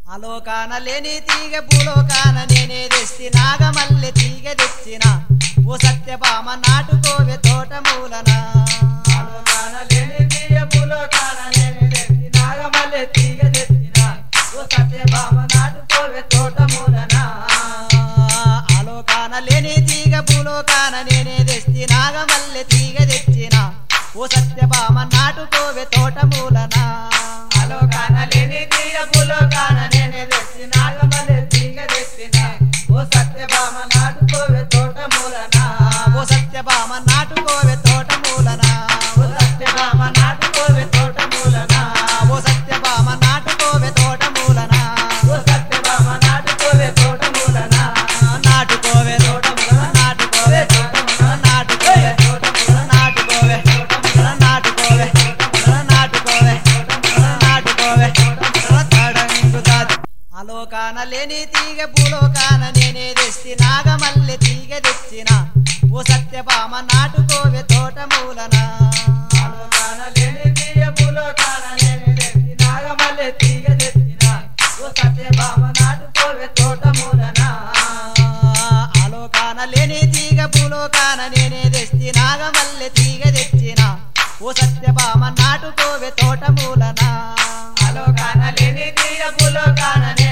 అలోకాన లేని తీగ భూలోకాన నేనే తెస్తి నాగమల్లె తీగ తెచ్చిన ఓ సత్యభామ నాటుకోవె తోట మూలన ఆలోకాన లేని తీయ భూలోకాన నేను తెచ్చి నాగమల్లె తీగ తెచ్చిన ఓ సత్యభామ నాటుకోవే తోట మూలన అలోకాన లేని తీగ భూలోకాన నేనే తెస్తి నాగమల్లె తీగ తెచ్చిన ఓ సత్యభామ నాటుకోవె తోట మూలన ఆలోకాన లేని తీయ భూలోకాన నేను తెచ్చి నాగమల్లె తీగ తెచ్చిన ఓ సత్యభామ నాటుకోవే తోట మూలన ఓ సత్యభామ నాటుకోవె తోట మూలన ఓ సత్యభామ నాటుకోవే తోట మూలన ఓ సత్యభామ నాటుకోవె తోట మూలన ఓ సత్యభామ నాటుకోవే తోట మూలన నాటుకోవె తోట మూలన నాటుకోవె నాటుకోవె నాటుకోవె నాటుకోవె నాటుకోవె నాటుకోవె తడంగుతాది అలోకాన లేని తీగ భూలోకాన నేనే తెస్తి నాగమల్లె తీగ తెచ్చిన ఓ సత్యభామ నాటుకోవె తోట మూలన ఆలోకాన లేని తీయ భూలోకాన నేను తెచ్చి నాగమల్లె తీగ తెచ్చిన ఓ సత్యభామ నాటుకోవే తోట మూలన అలోకాన లేని తీగ భూలోకాన నేనే తెస్తి నాగమల్లె తీగ తెచ్చిన ఓ సత్యభామ నాటుకోవె తోట మూలన ఆలోకాన లేని తీయ భూలోకాన